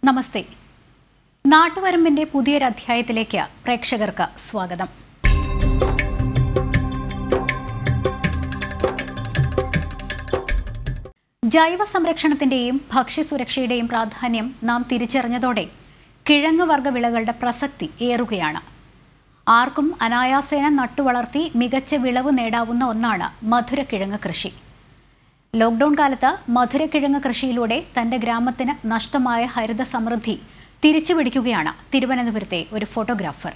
നമസ്തേ നാട്ടുവരമ്പിന്റെ പുതിയൊരധ്യായത്തിലേക്ക് പ്രേക്ഷകർക്ക് സ്വാഗതം ജൈവ സംരക്ഷണത്തിന്റെയും ഭക്ഷ്യസുരക്ഷയുടെയും പ്രാധാന്യം നാം തിരിച്ചറിഞ്ഞതോടെ കിഴങ്ങ് വർഗ്ഗ വിളകളുടെ പ്രസക്തി ഏറുകയാണ് ആർക്കും അനായാസേന നട്ടുവളർത്തി മികച്ച വിളവ് നേടാവുന്ന ഒന്നാണ് മധുരക്കിഴങ്ങ് കൃഷി ലോക്ക്ഡൌൺ കാലത്ത് മധുരക്കിഴങ്ങ് കൃഷിയിലൂടെ തന്റെ ഗ്രാമത്തിന് നഷ്ടമായ ഹരിത സമൃദ്ധി തിരിച്ചുപിടിക്കുകയാണ് തിരുവനന്തപുരത്തെ ഒരു ഫോട്ടോഗ്രാഫർ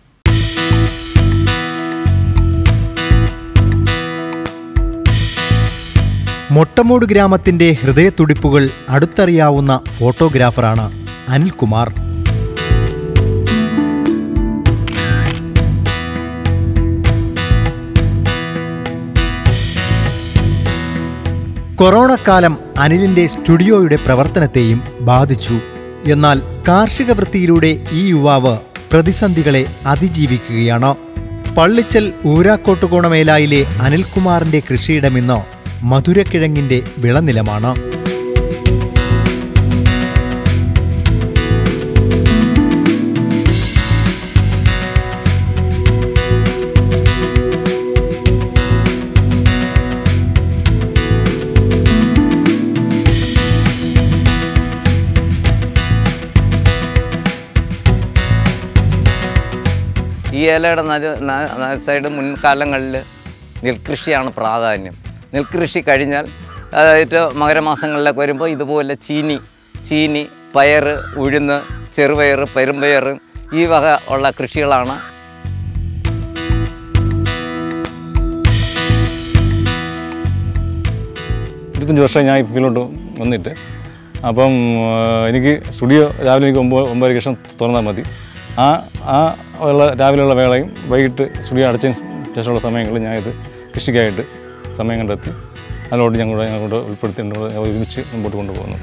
മൊട്ടമൂട് ഗ്രാമത്തിന്റെ ഹൃദയത്തുടിപ്പുകൾ അടുത്തറിയാവുന്ന ഫോട്ടോഗ്രാഫറാണ് അനിൽകുമാർ കൊറോണ കാലം അനിലിന്റെ സ്റ്റുഡിയോയുടെ പ്രവർത്തനത്തെയും ബാധിച്ചു എന്നാൽ കാർഷിക വൃത്തിയിലൂടെ ഈ യുവാവ് പ്രതിസന്ധികളെ അതിജീവിക്കുകയാണ് പള്ളിച്ചൽ ഊരാക്കോട്ടുകോണമേലായിലെ അനിൽകുമാറിന്റെ കൃഷിയിടമിന്ന് മധുരക്കിഴങ്ങിന്റെ വിളനിലമാണ് ഈ ഇലയുടെ നര- ന- ന- സൈഡ് മുൻകാലങ്ങളിൽ നെൽകൃഷിയാണ് പ്രാധാന്യം നെൽകൃഷി കഴിഞ്ഞാൽ അതായത് മകരമാസങ്ങളിലൊക്കെ വരുമ്പോൾ ഇതുപോലെ ചീനി ചീനി പയർ ഉഴുന്ന് ചെറുപയർ പെരുമ്പയർ ഈ വക ഉള്ള കൃഷികളാണ് ഇരുപത്തഞ്ച് വർഷമായി ഞാൻ ഈ ഫീൽഡിലോട്ട് വന്നിട്ട് അപ്പം ആ, എനിക്ക് സ്റ്റുഡിയോ രാവിലെ എനിക്ക് ഒമ്പത് ഒമ്പതരയ്ക്ക് ശേഷം തുറന്നാൽ മതി ആ ആ ഉള്ള രാവിലെയുള്ള വേളയും വൈകിട്ട് സ്റ്റുഡിയോ അടച്ചതിന് ശേഷമുള്ള സമയങ്ങളിൽ ഞാൻ ഇത് കൃഷിക്കായിട്ട് സമയം കണ്ടെത്തി അതിലോട്ട് ഞങ്ങൾ ഞങ്ങളോട് ഉൾപ്പെടുത്തി ഞങ്ങൾ ഒരുമിച്ച് മുമ്പോട്ട് കൊണ്ടുപോകുന്നു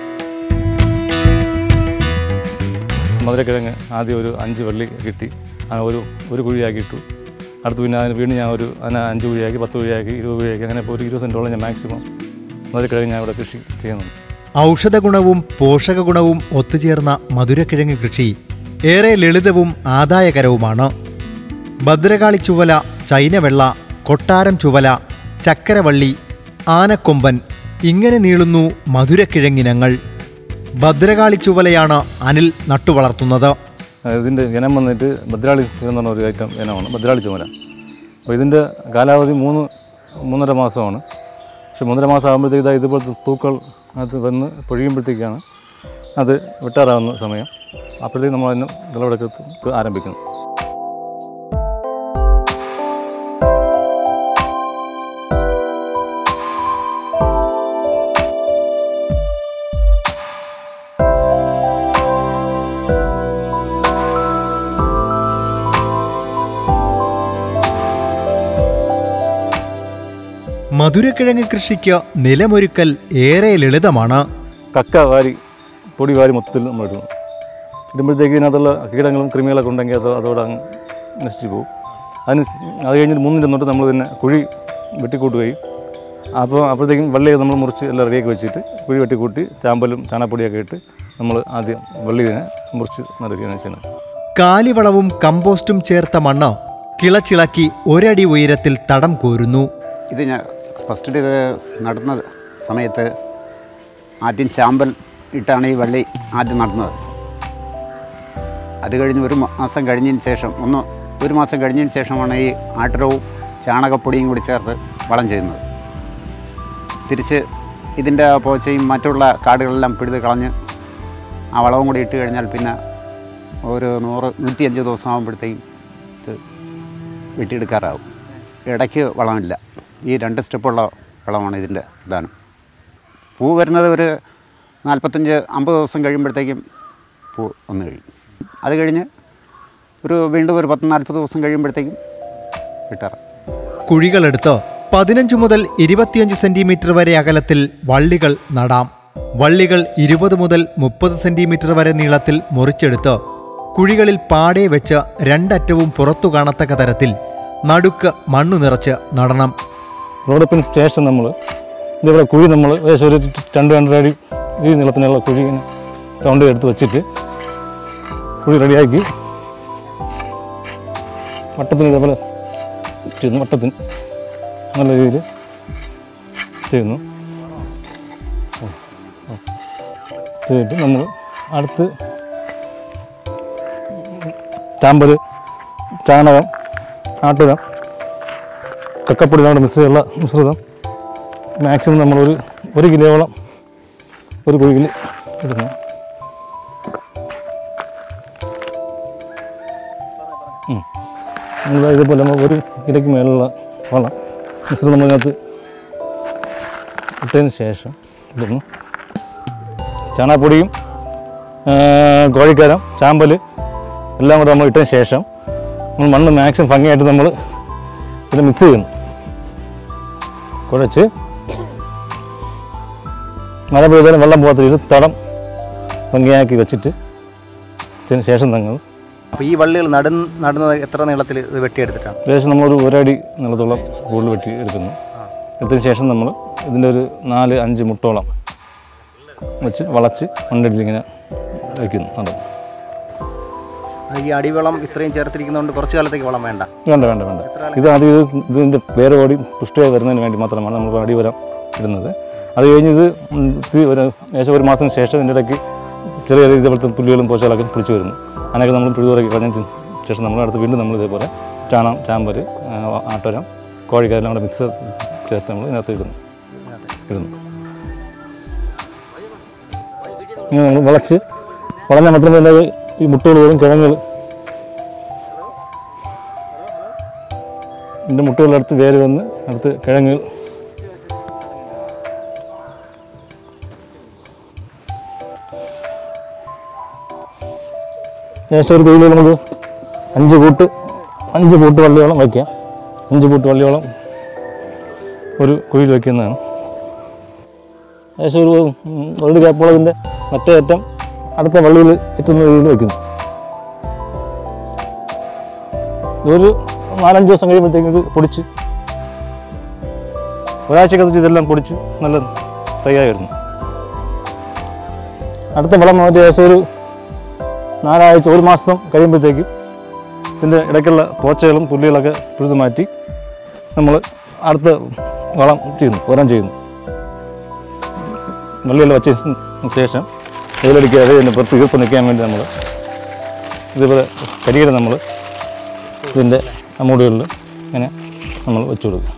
മധുരക്കിഴങ്ങ് ആദ്യം ഒരു അഞ്ച് വള്ളി കിട്ടി ആ ഒരു ഒരു കുഴിയാക്കി ഇട്ടു അടുത്ത് പിന്നെ അതിന് വീണ്ടും ഞാൻ ഒരു അതിനെ അഞ്ച് കുഴിയാക്കി പത്ത് കുഴിയാക്കി ഇരുപത് കുഴിയാക്കി അങ്ങനെ ഇപ്പോൾ ഒരു ഇരുപത് സെൻറ്റോളം ഞാൻ മാക്സിമം മധുരക്കിഴങ്ങ് ഞാൻ ഇവിടെ കൃഷി ചെയ്യുന്നുണ്ട് ഔഷധ ഗുണവും പോഷക ഗുണവും ഒത്തുചേർന്ന മധുരക്കിഴങ്ങ് കൃഷി ഏറെ ലളിതവും ആദായകരവുമാണ് ഭദ്രകാളി ചുവല ചൈനവെള്ള കൊട്ടാരം ചുവല ചക്കരവള്ളി ആനക്കൊമ്പൻ ഇങ്ങനെ നീളുന്നു മധുരക്കിഴങ്ങിനങ്ങൾ ഭദ്രകാളി ചുവലയാണ് അനിൽ നട്ടുവളർത്തുന്നത് ഇതിൻ്റെ ഇനം വന്നിട്ട് ഭദ്രാളി എന്ന് പറഞ്ഞ ഒരു ഐറ്റം ഇനമാണ് ഭദ്രാളി ചുമല അപ്പോൾ ഇതിൻ്റെ കാലാവധി മൂന്ന് മൂന്നര മാസമാണ് പക്ഷെ മൂന്നര മാസം ആകുമ്പോഴത്തേക്ക് ഇതാ ഇതുപോലത്തെ പൂക്കൾ അത് വന്ന് പൊഴിയുമ്പോഴത്തേക്കാണ് അത് വെട്ടാറാവുന്ന സമയം അപ്പോഴത്തേക്ക് നമ്മൾ അതിന് വിളവെടുക്കത്ത് ആരംഭിക്കുന്നു മധുരക്കിഴങ്ങ് കൃഷിക്ക് നിലമൊരുക്കൽ ഏറെ ലളിതമാണ് കക്ക വാരി പൊടി വാരി മൊത്തത്തിൽ നമ്മൾ ഇടുന്നു ഇടുമ്പോഴത്തേക്ക് ഇതിനകത്തുള്ള കീടങ്ങളും കൃമികളൊക്കെ ഉണ്ടെങ്കിൽ അത് അതോടെ അങ്ങ് നശിച്ചു പോകും അതിന് അത് കഴിഞ്ഞിട്ട് മൂന്നിൻ്റെ തൊട്ട് നമ്മൾ പിന്നെ കുഴി വെട്ടിക്കൂട്ടുകയും അപ്പോൾ അപ്പോഴത്തേക്കും വള്ളി നമ്മൾ മുറിച്ച് എല്ലാം റെഡിയാക്കി വെച്ചിട്ട് കുഴി വെട്ടിക്കൂട്ടി ചാമ്പലും ചാണകപ്പൊടിയൊക്കെ ഇട്ട് നമ്മൾ ആദ്യം വള്ളി ഇതിനെ മുറിച്ച് നടക്കുകയാണ് ചെയ്യുന്നത് കാലിവളവും കമ്പോസ്റ്റും ചേർത്ത മണ്ണ് കിളച്ചിളക്കി ഒരടി ഉയരത്തിൽ തടം കോരുന്നു ഇത് ഞാൻ ഫസ്റ്റ് ഇത് നടുന്ന സമയത്ത് ആദ്യം ചാമ്പൽ ഇട്ടാണ് ഈ വള്ളി ആദ്യം നടുന്നത് അത് കഴിഞ്ഞ് ഒരു മാസം കഴിഞ്ഞതിന് ശേഷം ഒന്ന് ഒരു മാസം കഴിഞ്ഞതിന് ശേഷമാണ് ഈ ആട്ടരവും ചാണകപ്പൊടിയും കൂടി ചേർത്ത് വളം ചെയ്യുന്നത് തിരിച്ച് ഇതിൻ്റെ പോച്ചയും മറ്റുള്ള കാടുകളെല്ലാം പിഴുത് കളഞ്ഞ് ആ വളവും കൂടി ഇട്ട് കഴിഞ്ഞാൽ പിന്നെ ഒരു നൂറ് നൂറ്റിയഞ്ച് ദിവസം ആകുമ്പോഴത്തേക്കും ഇത് വെട്ടിയെടുക്കാറാവും ഇടയ്ക്ക് വളമില്ല ഈ രണ്ട് സ്റ്റെപ്പുള്ള വളമാണ് ഇതിൻ്റെ പ്രധാനം പൂ വരുന്നത് ഒരു നാൽപ്പത്തഞ്ച് അമ്പത് ദിവസം കഴിയുമ്പോഴത്തേക്കും പൂ വന്നു കഴിയും അത് കഴിഞ്ഞ് ഒരു വീണ്ടും ഒരു പത്ത് നാൽപ്പത് ദിവസം കഴിയുമ്പോഴത്തേക്കും വിട്ടാറാം കുഴികളെടുത്ത് പതിനഞ്ച് മുതൽ ഇരുപത്തിയഞ്ച് സെന്റിമീറ്റർ വരെ അകലത്തിൽ വള്ളികൾ നടാം വള്ളികൾ ഇരുപത് മുതൽ മുപ്പത് സെന്റിമീറ്റർ വരെ നീളത്തിൽ മുറിച്ചെടുത്ത് കുഴികളിൽ പാടെ വെച്ച് രണ്ടറ്റവും പുറത്തു കാണത്തക്ക തരത്തിൽ നടുക്ക് മണ്ണു നിറച്ച് നടണം റോഡപ്പിന് ശേഷം നമ്മൾ ഇതേപോലെ കുഴി നമ്മൾ ഏകദേശം ഒരു രണ്ട് രണ്ടര അടി ഈ നീളത്തിനുള്ള കുഴി ഇങ്ങനെ റൗണ്ട് എടുത്ത് വെച്ചിട്ട് കുഴി റെഡിയാക്കി വട്ടത്തിന് ഇതേപോലെ ചെയ്യുന്നു വട്ടത്തിന് നല്ല രീതിയിൽ ചെയ്യുന്നു ഉം, ഉം. ചെയ്തിട്ട് നമ്മൾ അടുത്ത് ചാമ്പൽ ചാണകം ആട്ടുകം കക്കപ്പൊടി നമ്മുടെ മിശ്രിതമുള്ള മിശ്രിതം മാക്സിമം നമ്മളൊരു ഒരു കിലോയോളം ഒരു കുഴിയിൽ ഇടുന്നു ഉം. നമ്മൾ ഇതേപോലെ നമ്മൾ ഒരു കിലോയ്ക്ക് മേലുള്ള വളം മിശ്രിതം നമ്മളിനകത്ത് ഇട്ടതിന് ശേഷം ഇടുന്നു ചാണകപ്പൊടിയും ആ, കോഴിക്കാരം ചാമ്പൽ എല്ലാം കൂടെ നമ്മൾ ഇട്ടതിന് ശേഷം നമ്മൾ മണ്ണ് മാക്സിമം ഭംഗിയായിട്ട് നമ്മൾ ഇത് മിക്സ് ചെയ്യുന്നു കുഴച്ച് മഴ പെയ്താലും വെള്ളം പോകാത്ത രീതിയിൽ തടം ഭംഗിയാക്കി വെച്ചിട്ട് അതിന് ശേഷം ഞങ്ങൾ അപ്പോൾ ഈ വള്ളികൾ നട നടുന്നത് എത്ര നീളത്തിൽ ഇത് വെട്ടിയെടുത്തിട്ടാണ് ഏകദേശം നമ്മളൊരു ഒരടി നീളത്തോളം കൂടുതൽ വെട്ടി എടുക്കുന്നു എടുത്തതിന് ശേഷം നമ്മൾ ഇതിൻ്റെ ഒരു നാല് അഞ്ച് മുട്ടോളം വെച്ച് വളച്ച് മണ്ണിൽ ഇങ്ങനെ വയ്ക്കുന്നു അത് ഈ അടിവളം ഇത്രയും ചേർത്തിരിക്കുന്നതുകൊണ്ട് കുറച്ച് കാലത്തേക്ക് വളം വേണ്ട വേണ്ട വേണ്ട വേണ്ട ഇത് ആദ്യം ഇത് ഇതിൻ്റെ വേറെ ഓടി പുഷ്ടിയായി വരുന്നതിന് വേണ്ടി മാത്രമാണ് നമ്മൾ അടിവരം ഇടുന്നത് അത് കഴിഞ്ഞ് ഇത് ഉം ഇത് ഒരു ഏകദേശം ഒരു മാസത്തിന് ശേഷം ഇതിൻ്റെ ഇടയ്ക്ക് ചെറിയ ചെറിയ ഇതേപോലത്തെ പുല്ലുകളും പോച്ചകളൊക്കെ പിടിച്ചു വരുന്നു അതിനൊക്കെ നമ്മൾ പിഴുതുറക്കി കളഞ്ഞതിന് ശേഷം നമ്മൾ അടുത്ത് വീണ്ടും നമ്മൾ ഇതേപോലെ ചാണം ചാമ്പൽ ആട്ടോരം കോഴിക്കാരെല്ലാം കൂടെ മിക്സ് ചേർത്ത് നമ്മൾ ഇതിനകത്ത് ഇടുന്നു ഇടുന്നു ഇങ്ങനെ നമ്മൾ വളച്ച് വളഞ്ഞാൽ മാത്രമേ ഇതിൻ്റെ ഈ മുട്ടുകൾ വരും കിഴങ്ങുകൾ ഇതിൻ്റെ മുട്ടുകളടുത്ത് വേര് വന്ന് അടുത്ത് കിഴങ്ങുകൾ ഏകദേശം ഒരു കുഴിയിൽ നമുക്ക് അഞ്ച് കൂട്ട് അഞ്ച് കൂട്ട് വള്ളിയോളം വയ്ക്കാം അഞ്ച് കൂട്ട് വള്ളിയോളം ഒരു കുഴിയിൽ വയ്ക്കുന്നതാണ് ഏകദേശം ഒരു ഉം, ഒരു ഗ്യാപ്പോളതിൻ്റെ മറ്റേ അറ്റം അടുത്ത വള്ളിയിൽ എത്തുന്ന രീതിയിൽ വയ്ക്കുന്നു ഇതൊരു നാലഞ്ച് ദിവസം കഴിയുമ്പോഴത്തേക്ക് ഇത് പൊടിച്ച് ഒരാഴ്ചക്കകത്ത് ഇതെല്ലാം പൊടിച്ച് നല്ല തയ്യായി വരുന്നു അടുത്ത വളം മാറ്റി ഏകദേശം ഒരു നാലാഴ്ച ഒരു മാസം കഴിയുമ്പോഴത്തേക്കും ഇതിൻ്റെ ഇടയ്ക്കുള്ള പോച്ചകളും പുല്ലുകളൊക്കെ പിഴുത് മാറ്റി നമ്മൾ അടുത്ത വളം ചെയ്യുന്നു ഉരം ചെയ്യുന്നു വെള്ളിയെല്ലാം വെച്ച ശേഷം വെയിലടിക്കാതെ ഇതിൻ്റെ പുറത്ത് ഈർപ്പ് നിൽക്കാൻ വേണ്ടി നമ്മൾ ഇതേപോലെ കരിയില നമ്മൾ ഇതിൻ്റെ മൂടുകളിൽ ഇങ്ങനെ നമ്മൾ വെച്ചു കൊടുക്കും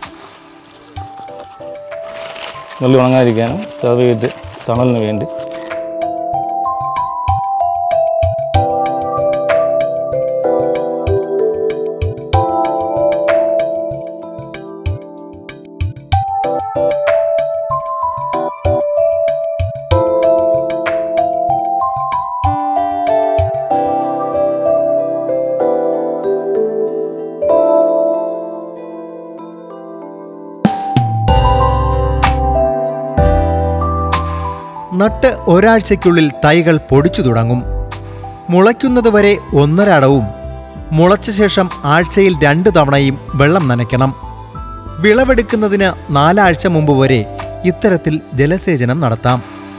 വെള്ളി ഉണങ്ങാതിരിക്കാനും ചതവിയിട്ട് തണലിന് വേണ്ടി നട്ട് ഒരാഴ്ചയ്ക്കുള്ളിൽ തൈകൾ പൊടിച്ചു തുടങ്ങും മുളയ്ക്കുന്നതുവരെ ഒന്നര അടവും മുളച്ച ശേഷം ആഴ്ചയിൽ രണ്ടു തവണയും വെള്ളം നനയ്ക്കണം വിളവെടുക്കുന്നതിന് നാലാഴ്ച മുമ്പ് വരെ ഇത്തരത്തിൽ ജലസേചനം നടത്താം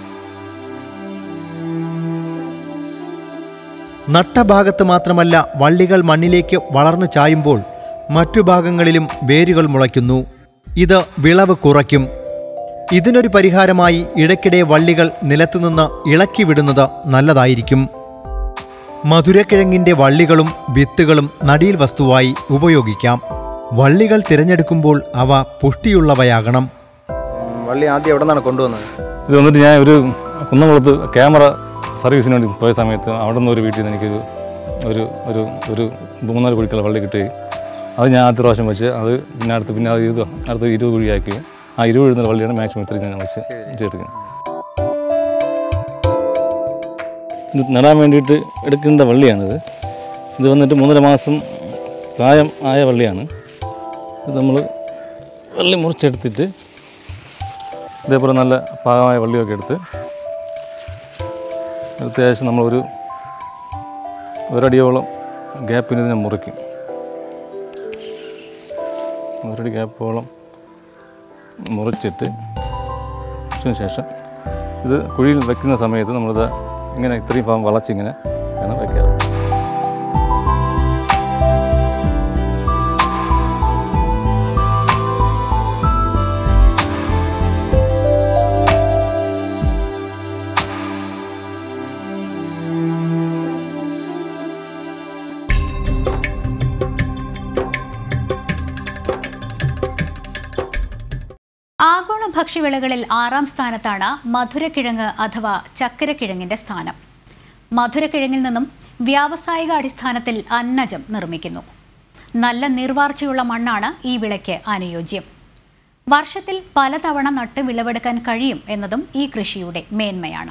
നട്ട ഭാഗത്ത് മാത്രമല്ല വള്ളികൾ മണ്ണിലേക്ക് വളർന്നു ചായുമ്പോൾ മറ്റു ഭാഗങ്ങളിലും വേരുകൾ മുളയ്ക്കുന്നു ഇത് വിളവ് കുറയ്ക്കും ഇതിനൊരു പരിഹാരമായി ഇടയ്ക്കിടെ വള്ളികൾ നിലത്തുനിന്ന് ഇളക്കി വിടുന്നത് നല്ലതായിരിക്കും മധുരക്കിഴങ്ങിന്റെ വള്ളികളും വിത്തുകളും നടീൽ വസ്തുവായി ഉപയോഗിക്കാം വള്ളികൾ തിരഞ്ഞെടുക്കുമ്പോൾ അവ പുഷ്ടിയുള്ളവയാകണം വള്ളി ആദ്യം എവിടെ നിന്നാണ് കൊണ്ടുവന്നത് ഇത് വന്നിട്ട് ഞാൻ ഒരു കുന്നംകുളത്ത് ക്യാമറ സർവീസിന് വേണ്ടി പോയ സമയത്ത് അവിടെ നിന്ന് ഒരു വീട്ടിൽ നിന്ന് എനിക്കൊരു ഒരു ഒരു ഒരു മൂന്നാല് കുഴിക്കുള്ള വള്ളി കിട്ടി അത് ഞാൻ ആദ്യ പ്രാവശ്യം വെച്ച് അത് പിന്നെ അടുത്ത് പിന്നെ അത് ഇത് അടുത്ത് ഇരുപത് കുഴിയാക്കി ആ ഇരുപത് എഴുതുന്ന വള്ളിയാണ് മാക്സിമം ഇത്രയും ഞാൻ വെച്ച് ചേർക്കുന്നത് ഇത് നടാൻ വേണ്ടിയിട്ട് എടുക്കേണ്ട വള്ളിയാണിത് ഇത് വന്നിട്ട് മൂന്നര മാസം പ്രായം ആയ വള്ളിയാണ് ഇത് നമ്മൾ വള്ളി മുറിച്ചെടുത്തിട്ട് ഇതേപോലെ നല്ല പാകമായ വള്ളിയൊക്കെ എടുത്ത് അത്യാവശ്യം നമ്മളൊരു ഒരടിയോളം ഗ്യാപ്പിന് ഇതിനെ മുറിക്കും ഒരടി ഗ്യാപ്പോളം മുറിച്ചിട്ട് അതിന് ശേഷം ഇത് കുഴിയിൽ വെക്കുന്ന സമയത്ത് നമ്മളിത് ഇങ്ങനെ ഇത്രയും ഭാഗം വളച്ചിങ്ങനെ ആണ് വയ്ക്കാറ് ആഗോള ഭക്ഷ്യവിളകളിൽ ആറാം സ്ഥാനത്താണ് മധുരക്കിഴങ്ങ് അഥവാ ചക്കരക്കിഴങ്ങിന്റെ സ്ഥാനം മധുരക്കിഴങ്ങിൽ നിന്നും വ്യാവസായിക അടിസ്ഥാനത്തിൽ അന്നജം നിർമ്മിക്കുന്നു നല്ല നീർവാർച്ചയുള്ള മണ്ണാണ് ഈ വിളയ്ക്ക് അനുയോജ്യം വർഷത്തിൽ പലതവണ നട്ട് വിളവെടുക്കാൻ കഴിയും എന്നതും ഈ കൃഷിയുടെ മേന്മയാണ്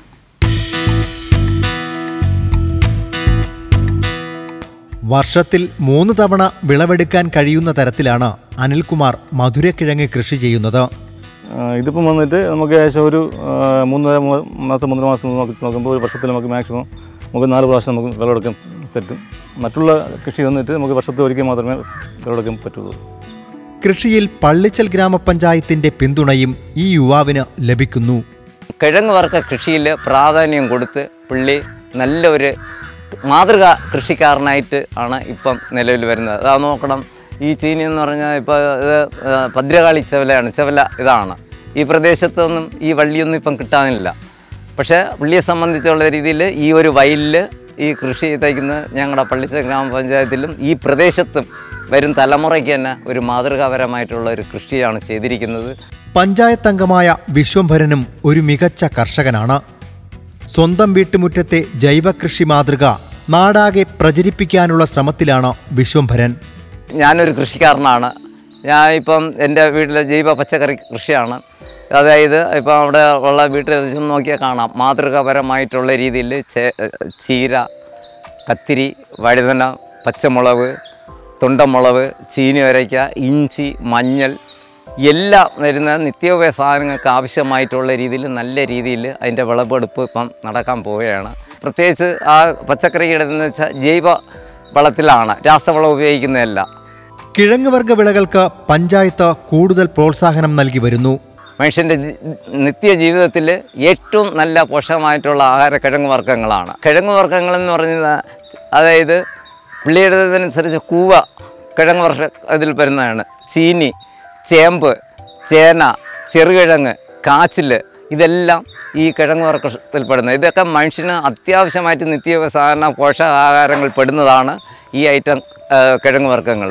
വർഷത്തിൽ മൂന്ന് തവണ വിളവെടുക്കാൻ കഴിയുന്ന തരത്തിലാണ് അനിൽകുമാർ മധുരക്കിഴങ്ങ് കൃഷി ചെയ്യുന്നത് ആ, ഇതിപ്പം വന്നിട്ട് നമുക്ക് ഏകദേശം ഒരു ആ, മൂന്നര മൂ- മാസം മൂന്നര മാസം നോക്കി നോക്കുമ്പോൾ ഒരു വർഷത്തിൽ നമുക്ക് മാക്സിമം നമുക്ക് നാല് പ്രാവശ്യം നമുക്ക് വിളവെടുക്കാൻ പറ്റും മറ്റുള്ള കൃഷി വന്നിട്ട് നമുക്ക് വർഷത്തിൽ ഒരിക്കൽ മാത്രമേ വിളവെടുക്കാൻ പറ്റുള്ളൂ കൃഷിയിൽ പള്ളിച്ചൽ ഗ്രാമപഞ്ചായത്തിന്റെ പിന്തുണയും ഈ യുവാവിന് ലഭിക്കുന്നു കിഴങ്ങ് വർഗ്ഗ കൃഷിയിൽ പ്രാധാന്യം കൊടുത്ത് പുള്ളി നല്ലൊരു മാതൃക കൃഷിക്കാരനായിട്ട് ആണ് ഇപ്പം നിലവിൽ വരുന്നത് അതാ നോക്കണം ഈ ചീനി എന്ന് പറഞ്ഞാൽ ഇപ്പോൾ ഇത് ആ, ഭദ്രകാളി ചെവലയാണ് ചെവല ഇതാണ് ഈ പ്രദേശത്തൊന്നും ഈ വള്ളിയൊന്നും ഇപ്പം കിട്ടാനില്ല പക്ഷേ പുള്ളിയെ സംബന്ധിച്ചുള്ള രീതിയിൽ ഈ ഒരു വയലിൽ ഈ കൃഷി തയ്ക്കുന്ന ഞങ്ങളുടെ പള്ളിച്ച ഗ്രാമപഞ്ചായത്തിലും ഈ പ്രദേശത്തും വരും തലമുറയ്ക്ക് തന്നെ ഒരു മാതൃകാപരമായിട്ടുള്ള ഒരു കൃഷിയാണ് ചെയ്തിരിക്കുന്നത് പഞ്ചായത്ത് അംഗമായ വിശ്വംഭരനും ഒരു മികച്ച കർഷകനാണ് സ്വന്തം വീട്ടുമുറ്റത്തെ ജൈവകൃഷി മാതൃക നാടാകെ പ്രചരിപ്പിക്കാനുള്ള ശ്രമത്തിലാണ് വിശ്വംഭരൻ ഞാനൊരു കൃഷിക്കാരനാണ് ഞാൻ ഇപ്പം എൻ്റെ വീട്ടിലെ ജൈവ പച്ചക്കറി കൃഷിയാണ് അതായത് ഇപ്പം അവിടെ ഉള്ള വീട്ടിൽ ചെന്ന് നോക്കിയാൽ കാണാം മാതൃകാപരമായിട്ടുള്ള രീതിയിൽ ചേ- ചീര കത്തിരി വഴുതന പച്ചമുളക് തുണ്ടമുളക് ചീനി വരയ്ക്ക ഇഞ്ചി മഞ്ഞൾ എല്ലാം വരുന്ന നിത്യോപയോഗ സാധനങ്ങൾക്ക് ആവശ്യമായിട്ടുള്ള രീതിയിൽ നല്ല രീതിയിൽ അതിൻ്റെ വിളവെടുപ്പ് ഇപ്പം നടക്കാൻ പോവുകയാണ് പ്രത്യേകിച്ച് ആ പച്ചക്കറിയുടെ എന്ന് വെച്ചാൽ ജൈവ വളത്തിലാണ് രാസവളം ഉപയോഗിക്കുന്നതല്ല കിഴങ്ങ് വർഗ്ഗ വിളകൾക്ക് പഞ്ചായത്ത് കൂടുതൽ പ്രോത്സാഹനം നൽകി വരുന്നു മനുഷ്യൻ്റെ ജി- നിത്യ ജീവിതത്തിൽ ഏറ്റവും നല്ല പോഷകമായിട്ടുള്ള ആഹാര കിഴങ്ങ് വർഗ്ഗങ്ങളാണ് കിഴങ്ങ് വർഗ്ഗങ്ങളെന്ന് പറഞ്ഞാൽ അതായത് പുള്ളിയുടേതനുസരിച്ച് കൂവ കിഴങ്ങ് വർഷ ഇതിൽ വരുന്നതാണ് ചീനി ചേമ്പ് ചേന ചെറുകിഴങ്ങ് കാച്ചിൽ ഇതെല്ലാം ഈ കിഴങ്ങ് വർഗ്ഗത്തിൽപ്പെടുന്നത് ഇതൊക്കെ മനുഷ്യന് അത്യാവശ്യമായിട്ട് നിത്യ സാധാരണ പോഷകാഹാരങ്ങൾ പെടുന്നതാണ് ഈ ഐറ്റം ആ, കിഴങ്ങ് വർഗ്ഗങ്ങൾ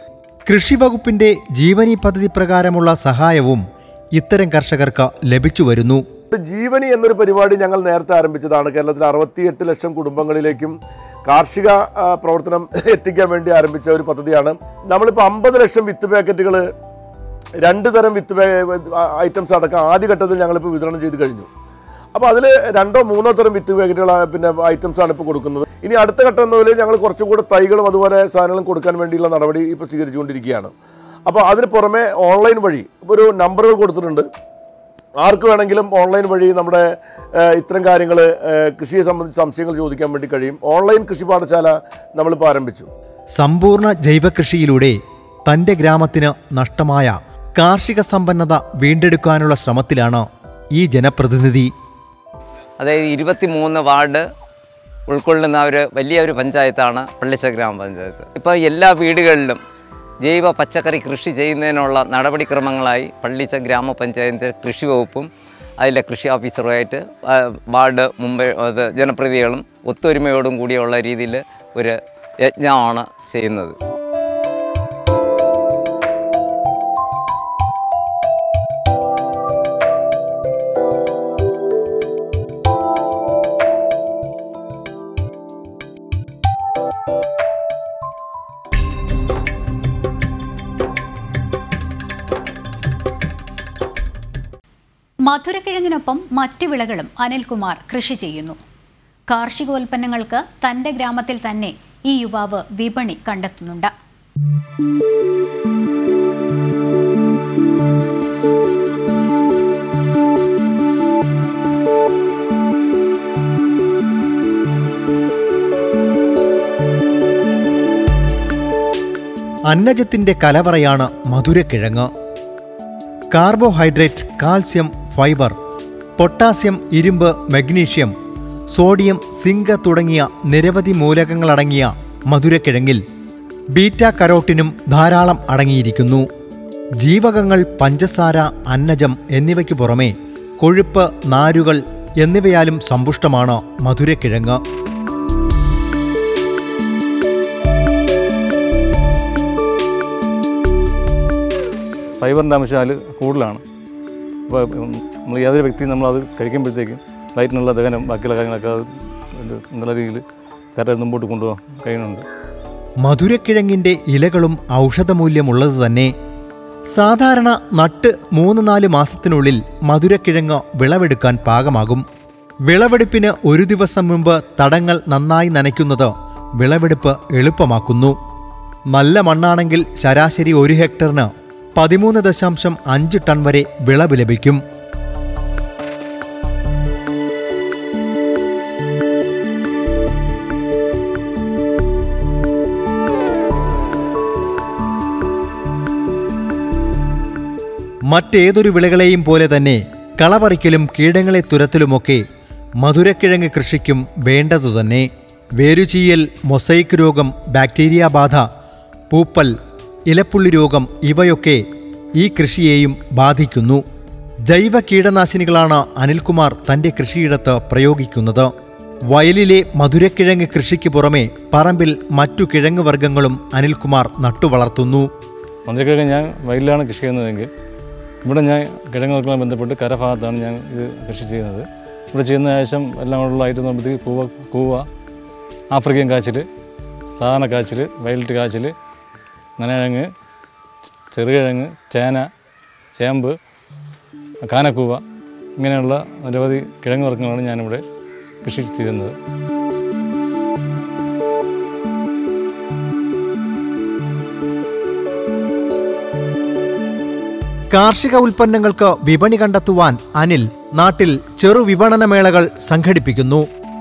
കൃഷി വകുപ്പിന്റെ ജീവനി പദ്ധതി പ്രകാരമുള്ള സഹായവും ഇത്തരം കർഷകർക്ക് ലഭിച്ചു വരുന്നു ജീവനി എന്നൊരു പരിപാടി ഞങ്ങൾ നേരത്തെ ആരംഭിച്ചതാണ് കേരളത്തിലെ അറുപത്തിയെട്ട് ലക്ഷം കുടുംബങ്ങളിലേക്കും കാർഷിക ആ, പ്രവർത്തനം എത്തിക്കാൻ വേണ്ടി ആരംഭിച്ച ഒരു പദ്ധതിയാണ് നമ്മളിപ്പോൾ അമ്പത് ലക്ഷം വിത്ത് പാക്കറ്റുകൾ രണ്ട് തരം വിത്ത് ഐറ്റംസ് അടക്കം ആദ്യഘട്ടത്തിൽ ഞങ്ങളിപ്പോൾ വിതരണം ചെയ്ത് കഴിഞ്ഞു അപ്പോൾ അതിൽ രണ്ടോ മൂന്നോ തരം വിത്ത് പാക്കറ്റുകൾ പിന്നെ ഐറ്റംസ് ആണ് ഇപ്പോൾ കൊടുക്കുന്നത് ഇനി അടുത്ത ഘട്ടം എന്നതിൽ ഞങ്ങൾ കുറച്ചും കൂടെ തൈകളും അതുപോലെ സാധനങ്ങളും കൊടുക്കാൻ വേണ്ടിയുള്ള നടപടി ഇപ്പോൾ സ്വീകരിച്ചുകൊണ്ടിരിക്കുകയാണ് അപ്പോൾ അതിന് പുറമെ ഓൺലൈൻ വഴി ഒരു നമ്പറുകൾ കൊടുത്തിട്ടുണ്ട് ആർക്ക് വേണമെങ്കിലും ഓൺലൈൻ വഴി നമ്മുടെ ഏഹ്, ഇത്തരം കാര്യങ്ങൾ കൃഷിയെ സംബന്ധിച്ച് സംശയങ്ങൾ ചോദിക്കാൻ വേണ്ടി കഴിയും ഓൺലൈൻ കൃഷി പാഠശാല നമ്മളിപ്പോൾ ആരംഭിച്ചു സമ്പൂർണ്ണ ജൈവകൃഷിയിലൂടെ തന്റെ ഗ്രാമത്തിന് നഷ്ടമായ കാർഷിക സമ്പന്നത വീണ്ടെടുക്കാനുള്ള ശ്രമത്തിലാണ് ഈ ജനപ്രതിനിധി അതായത് ഇരുപത്തി മൂന്ന് വാർഡ് ഉൾക്കൊള്ളുന്ന ഒരു വലിയ ഒരു പഞ്ചായത്താണ് പള്ളിച്ച ഗ്രാമപഞ്ചായത്ത് ഇപ്പോൾ എല്ലാ വീടുകളിലും ജൈവ പച്ചക്കറി കൃഷി ചെയ്യുന്നതിനുള്ള നടപടിക്രമങ്ങളായി പള്ളിച്ച ഗ്രാമപഞ്ചായത്ത് കൃഷി വകുപ്പും അതിലെ കൃഷി ഓഫീസറുമായിട്ട് ആ, വാർഡ് മുമ്പേ അത് ജനപ്രതിനിധികളും ഒത്തൊരുമയോടും കൂടിയുള്ള രീതിയിൽ ഒരു യജ്ഞമാണ് ചെയ്യുന്നത് മധുരക്കിഴങ്ങിനൊപ്പം മറ്റു വിളകളും അനിൽകുമാർ കൃഷി ചെയ്യുന്നു കാർഷികോൽപ്പന്നങ്ങൾക്ക് തന്റെ ഗ്രാമത്തിൽ തന്നെ ഈ യുവാവ് വിപണി കണ്ടെത്തുന്നുണ്ട് അന്നജത്തിന്റെ കലവറയാണ് മധുരക്കിഴങ്ങ് കാർബോഹൈഡ്രേറ്റ് കാൽസ്യം ഫൈബർ പൊട്ടാസ്യം ഇരുമ്പ് മഗ്നീഷ്യം സോഡിയം സിങ്ക് തുടങ്ങിയ നിരവധി മൂലകങ്ങളടങ്ങിയ മധുരക്കിഴങ്ങിൽ ബീറ്റ കരോട്ടിനും ധാരാളം അടങ്ങിയിരിക്കുന്നു ജീവകങ്ങൾ പഞ്ചസാര അന്നജം എന്നിവയ്ക്കു പുറമെ കൊഴുപ്പ് നാരുകൾ എന്നിവയാലും സമ്പുഷ്ടമാണ് മധുരക്കിഴങ്ങ് ഫൈബറിൻ്റെ അംശം അതിൽ കൂടുതലാണ് അപ്പോൾ നമ്മൾ ഏതൊരു വ്യക്തി നമ്മളത് കഴിക്കുമ്പോഴത്തേക്കും വയറ്റിനുള്ള ദഹനം ബാക്കിയുള്ള കാര്യങ്ങളൊക്കെ അത് ഇത് നല്ല രീതിയിൽ കറക്റ്റ് മുമ്പോട്ട് കൊണ്ടുപോകാൻ കഴിയുന്നുണ്ട് മധുരക്കിഴങ്ങിന്റെ ഇലകളും ഔഷധമൂല്യമുള്ളത് തന്നെ സാധാരണ നട്ട് മൂന്ന് നാല് മാസത്തിനുള്ളിൽ മധുരക്കിഴങ്ങ് വിളവെടുക്കാൻ പാകമാകും വിളവെടുപ്പിന് ഒരു ദിവസം മുമ്പ് തടങ്ങൾ നന്നായി നനയ്ക്കുന്നത് വിളവെടുപ്പ് എളുപ്പമാക്കുന്നു നല്ല മണ്ണാണെങ്കിൽ ശരാശരി ഒരു ഹെക്ടറിന് പതിമൂന്ന് ദശാംശം അഞ്ച് ടൺ വരെ വിളവ് ലഭിക്കും മറ്റേതൊരു വിളകളെയും പോലെ തന്നെ കളപറിക്കലും കീടങ്ങളെ തുരത്തലുമൊക്കെ മധുരക്കിഴങ്ങ് കൃഷിക്കും വേണ്ടതുതന്നെ വേരുചീയൽ മൊസൈക്ക് രോഗം ബാക്ടീരിയ ബാധ പൂപ്പൽ ഇലപ്പുള്ളി രോഗം ഇവയൊക്കെ ഈ കൃഷിയെയും ബാധിക്കുന്നു ജൈവ കീടനാശിനികളാണ് അനിൽകുമാർ തന്റെ കൃഷിയിടത്ത് പ്രയോഗിക്കുന്നത് വയലിലെ മധുരക്കിഴങ്ങ് കൃഷിക്ക് പുറമെ പറമ്പിൽ മറ്റു കിഴങ്ങ് വർഗ്ഗങ്ങളും അനിൽകുമാർ നട്ടുവളർത്തുന്നു മധുരക്കിഴങ്ങ് ഞാൻ വയലിലാണ് കൃഷി ചെയ്യുന്നതെങ്കിൽ ഇവിടെ ഞാൻ കിഴങ്ങുകൾക്കുമായി ബന്ധപ്പെട്ട് കരഭാഗത്താണ് ഞാൻ ഇത് കൃഷി ചെയ്യുന്നത് ഇവിടെ ചെയ്യുന്ന ശേഷം എല്ലാം ഉള്ള ഐറ്റം നോക്കുമ്പോഴത്തേക്ക് കൂവ കൂവ ആഫ്രിക്കൻ കാച്ചിൽ സാധാരണ കാച്ചിൽ വയലറ്റ് കാച്ചിൽ നനകിഴങ്ങ് ചെറുകിഴങ്ങ് ചേന ചേമ്പ് കാനക്കൂവ ഇങ്ങനെയുള്ള നിരവധി കിഴങ്ങ് വർഗ്ഗങ്ങളാണ് ഞാനിവിടെ കൃഷി ചെയ്യുന്നത് കാർഷിക ഉൽപ്പന്നങ്ങൾക്ക് വിപണി കണ്ടെത്തുവാൻ അനിൽ നാട്ടിൽ ചെറു വിപണന മേളകൾ സംഘടിപ്പിക്കുന്നു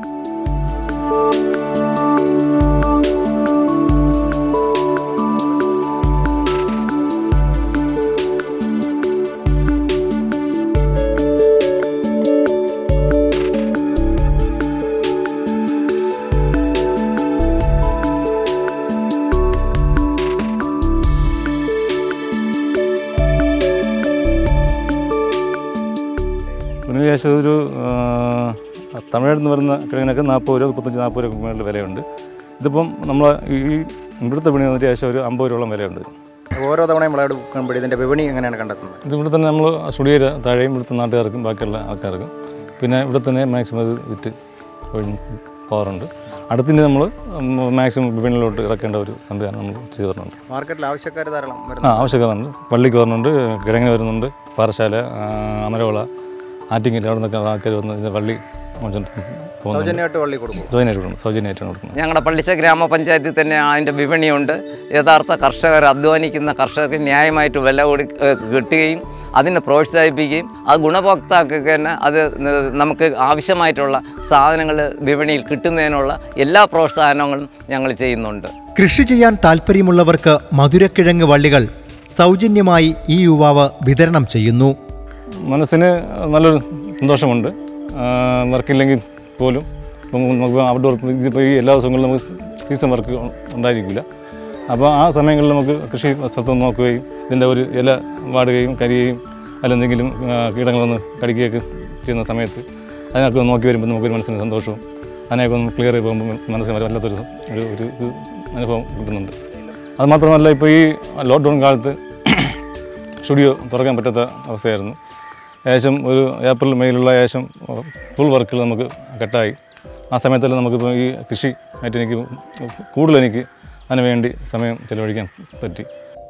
പിന്നെ ഏകദേശം ഒരു ആ, തമിഴ്നാട്ടിൽ നിന്ന് വരുന്ന കിഴങ്ങിനൊക്കെ നാൽപ്പത് രൂപ മുപ്പത്തഞ്ച് നാൽപ്പത് രൂപ മേളിൽ വിലയുണ്ട് ഇതിപ്പം നമ്മൾ ഈ ഇവിടുത്തെ വിപണി വന്നിട്ട് ഏകദേശം ഒരു അമ്പത് രൂപയോളം വിലയുണ്ട് ഓരോ തവണയും വിളവെടുക്കുമ്പോൾ ഇതിൻ്റെ വിപണി എങ്ങനെയാണ് കണ്ടെത്തുന്നത് ഇത് ഇവിടെ തന്നെ നമ്മൾ സ്റ്റുഡിയോ താഴെയും ഇവിടുത്തെ നാട്ടുകാർക്കും ബാക്കിയുള്ള ആൾക്കാർക്കും പിന്നെ ഇവിടെ തന്നെ മാക്സിമം ഇത് വിറ്റ് ഒഴിഞ്ഞ് പോകാറുണ്ട് അടുത്തിൻ്റെ നമ്മൾ മാക്സിമം വിപണിയിലോട്ട് ഇറക്കേണ്ട ഒരു സംവിധാനം നമ്മൾ ചെയ്തു തരുന്നുണ്ട് മാർക്കറ്റിൽ ആവശ്യക്കാർ ധാരാളം ആ വരുന്നു ആവശ്യക്കാരുണ്ട് പള്ളിക്ക് വരുന്നുണ്ട് കിഴങ്ങിന് വരുന്നുണ്ട് പാറശാല ആ, അമരവള ആറ്റിങ്ങൽ അവിടെ നിന്നൊക്കെ ആൾക്കാർ വന്ന് ഇതിൻ്റെ പള്ളി മോചനം പോകുന്നുണ്ട് സൗജന്യമായിട്ട് വള്ളി കൊടുക്കും സൗജന്യമായിട്ട് കൊടുക്കും സൗജന്യമായിട്ടാണ് കൊടുക്കുന്നത് ഞങ്ങളുടെ പള്ളിച്ച ഗ്രാമപഞ്ചായത്തിൽ തന്നെ അതിൻ്റെ വിപണിയുണ്ട് യഥാർത്ഥ കർഷകർ അധ്വാനിക്കുന്ന കർഷകർക്ക് ന്യായമായിട്ട് വില കൊടു ഏഹ് കിട്ടുകയും അതിനെ പ്രോത്സാഹിപ്പിക്കുകയും ആ ഗുണഭോക്താക്കൾക്ക് തന്നെ അത് ന- നമുക്ക് ആവശ്യമായിട്ടുള്ള സാധനങ്ങൾ വിപണിയിൽ കിട്ടുന്നതിനുള്ള എല്ലാ പ്രോത്സാഹനങ്ങളും ഞങ്ങൾ ചെയ്യുന്നുണ്ട് കൃഷി ചെയ്യാൻ താൽപ്പര്യമുള്ളവർക്ക് മധുരക്കിഴങ്ങ് വള്ളികൾ സൗജന്യമായി ഈ യുവാവ് വിതരണം ചെയ്യുന്നു മനസ്സിന് നല്ലൊരു സന്തോഷമുണ്ട് വർക്കില്ലെങ്കിൽ പോലും ഇപ്പം നമുക്ക് ഔട്ട്ഡോർ ഇതിപ്പോൾ ഈ എല്ലാ ദിവസങ്ങളിലും നമുക്ക് സീസൺ വർക്ക് ഉണ്ടായിരിക്കില്ല അപ്പോൾ ആ സമയങ്ങളിൽ നമുക്ക് കൃഷി സ്ഥലത്ത് നോക്കുകയും ഇതിൻ്റെ ഒരു ഇല വാടുകയും കരിയുകയും അല്ലെന്തെങ്കിലും ആ, കീടങ്ങൾ വന്ന് കടിക്കുകയൊക്കെ ചെയ്യുന്ന സമയത്ത് അതിനൊക്കെ ഒന്ന് നോക്കി വരുമ്പോൾ നമുക്കൊരു മനസ്സിന് സന്തോഷവും അതിനെയൊക്കെ ഒന്ന് ക്ലിയർ ചെയ്ത് പോകുമ്പോൾ മനസ്സിന് ഒരു വല്ലാത്തൊരു ഒരു ഒരു ഇത് അനുഭവം കിട്ടുന്നുണ്ട് അത് മാത്രമല്ല ഇപ്പോൾ ഈ ലോക്ക്ഡൗൺ കാലത്ത് സ്റ്റുഡിയോ തുറക്കാൻ പറ്റാത്ത അവസ്ഥയായിരുന്നു ഏകദേശം ഒരു ഏപ്രിൽ മെയ്യിലുള്ള ഏകദേശം ഫുൾ വർക്കുകൾ നമുക്ക് കട്ടായി ആ സമയത്തെല്ലാം നമുക്കിപ്പോൾ ഈ കൃഷി ആയിട്ട് എനിക്ക് കൂടുതൽ എനിക്ക് അതിന് വേണ്ടി സമയം ചെലവഴിക്കാൻ പറ്റി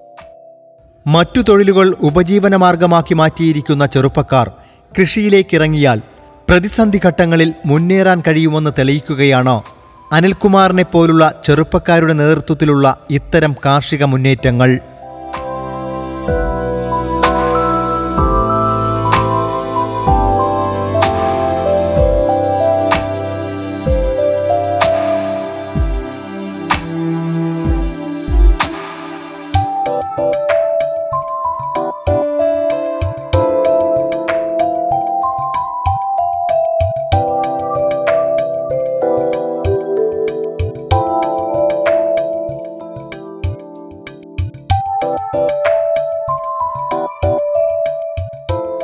മറ്റു തൊഴിലുകൾ ഉപജീവനമാർഗമാക്കി മാറ്റിയിരിക്കുന്ന ചെറുപ്പക്കാർ കൃഷിയിലേക്കിറങ്ങിയാൽ പ്രതിസന്ധി ഘട്ടങ്ങളിൽ മുന്നേറാൻ കഴിയുമെന്ന് തെളിയിക്കുകയാണ് അനിൽകുമാറിനെ പോലുള്ള ചെറുപ്പക്കാരുടെ നേതൃത്വത്തിലുള്ള ഇത്തരം കാർഷിക മുന്നേറ്റങ്ങൾ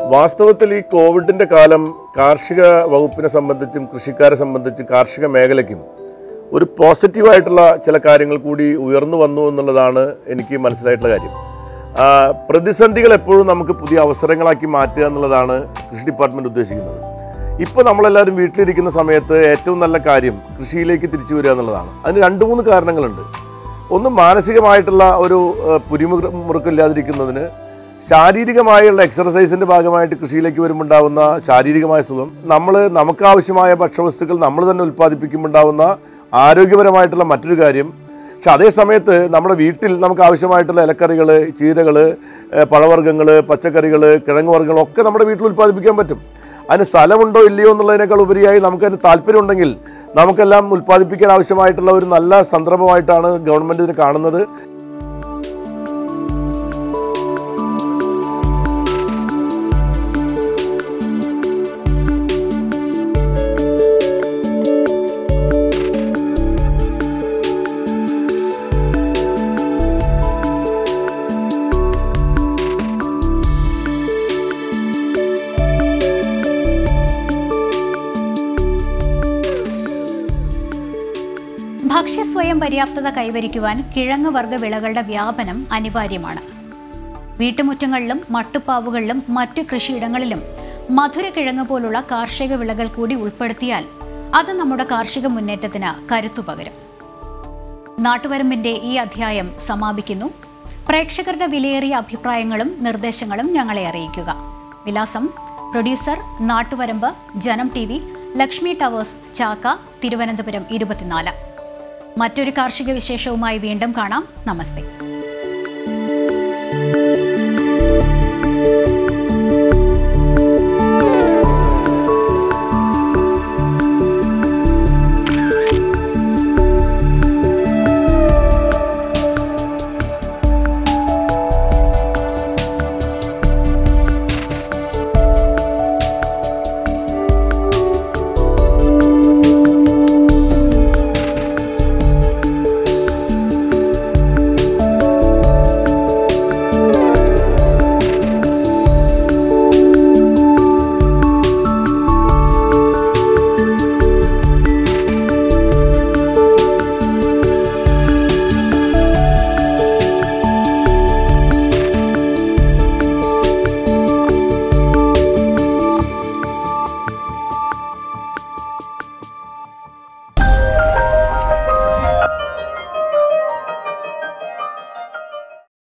വാസ്തവത്തിൽ ഈ കോവിഡിന്റെ കാലം കാർഷിക വകുപ്പിനെ സംബന്ധിച്ചും കൃഷിക്കാരെ സംബന്ധിച്ചും കാർഷിക മേഖലയ്ക്കും ഒരു പോസിറ്റീവായിട്ടുള്ള ചില കാര്യങ്ങൾ കൂടി ഉയർന്നു വന്നു എന്നുള്ളതാണ് എനിക്ക് മനസ്സിലായിട്ടുള്ള കാര്യം ആ, പ്രതിസന്ധികൾ എപ്പോഴും നമുക്ക് പുതിയ അവസരങ്ങളാക്കി മാറ്റുക എന്നുള്ളതാണ് കൃഷി ഡിപ്പാർട്ട്മെന്റ് ഉദ്ദേശിക്കുന്നത് ഇപ്പോൾ നമ്മളെല്ലാവരും വീട്ടിലിരിക്കുന്ന സമയത്ത് ഏറ്റവും നല്ല കാര്യം കൃഷിയിലേക്ക് തിരിച്ചു വരിക എന്നുള്ളതാണ് അതിന് രണ്ട് മൂന്ന് കാരണങ്ങളുണ്ട് ഒന്ന് മാനസികമായിട്ടുള്ള ഒരു ആ, പിരിമുറുക്കില്ലാതിരിക്കുന്നതിന് ശാരീരികമായുള്ള എക്സർസൈസിന്റെ ഭാഗമായിട്ട് കൃഷിയിലേക്ക് വരുമ്പോൾ ഉണ്ടാവുന്ന ശാരീരികമായ സുഖം നമ്മൾ നമുക്ക് ആവശ്യമായ ഭക്ഷ്യവസ്തുക്കൾ നമ്മൾ തന്നെ ഉൽപ്പാദിപ്പിക്കുമ്പോൾ ഉണ്ടാവുന്ന ആരോഗ്യപരമായിട്ടുള്ള മറ്റൊരു കാര്യം പക്ഷെ അതേ സമയത്ത് നമ്മുടെ വീട്ടിൽ നമുക്ക് ആവശ്യമായിട്ടുള്ള ഇലക്കറികൾ ചീരകൾ പഴവർഗ്ഗങ്ങൾ പച്ചക്കറികൾ കിഴങ്ങ് വർഗ്ഗങ്ങൾ ഒക്കെ നമ്മുടെ വീട്ടിൽ ഉൽപ്പാദിപ്പിക്കാൻ പറ്റും അതിന് സ്ഥലമുണ്ടോ ഇല്ലയോ എന്നുള്ളതിനേക്കാൾ ഉപരിയായി നമുക്ക് അതിന് താല്പര്യമുണ്ടെങ്കിൽ നമുക്കെല്ലാം ഉൽപ്പാദിപ്പിക്കാൻ ആവശ്യമായിട്ടുള്ള ഒരു നല്ല സന്ദർഭമായിട്ടാണ് ഗവൺമെൻറ് ഇതിനെ കാണുന്നത് ഭക്ഷ്യസ്വയം പര്യാപ്തത കൈവരിക്കുവാൻ കിഴങ്ങ് വർഗ്ഗ വിളകളുടെ വ്യാപനം അനിവാര്യമാണ് വീട്ടുമുറ്റങ്ങളിലും മട്ടുപ്പാവുകളിലും മറ്റു കൃഷിയിടങ്ങളിലും മധുരക്കിഴങ്ങ് പോലുള്ള കാർഷിക വിളകൾ കൂടി ഉൾപ്പെടുത്തിയാൽ അത് നമ്മുടെ കാർഷിക മുന്നേറ്റത്തിന് കരുത്തു പകരും നാട്ടുവരമ്പിന്റെ ഈ അധ്യായം സമാപിക്കുന്നു പ്രേക്ഷകരുടെ വിലയേറിയ അഭിപ്രായങ്ങളും നിർദ്ദേശങ്ങളും ഞങ്ങളെ അറിയിക്കുക വിലാസം പ്രൊഡ്യൂസർ നാട്ടുവരമ്പ് Janam T V Lakshmi towers Chakka Thiruvananthapuram ഇരുപത്തിനാല് മറ്റൊരു കാർഷിക വിശേഷവുമായി വീണ്ടും കാണാം നമസ്തേ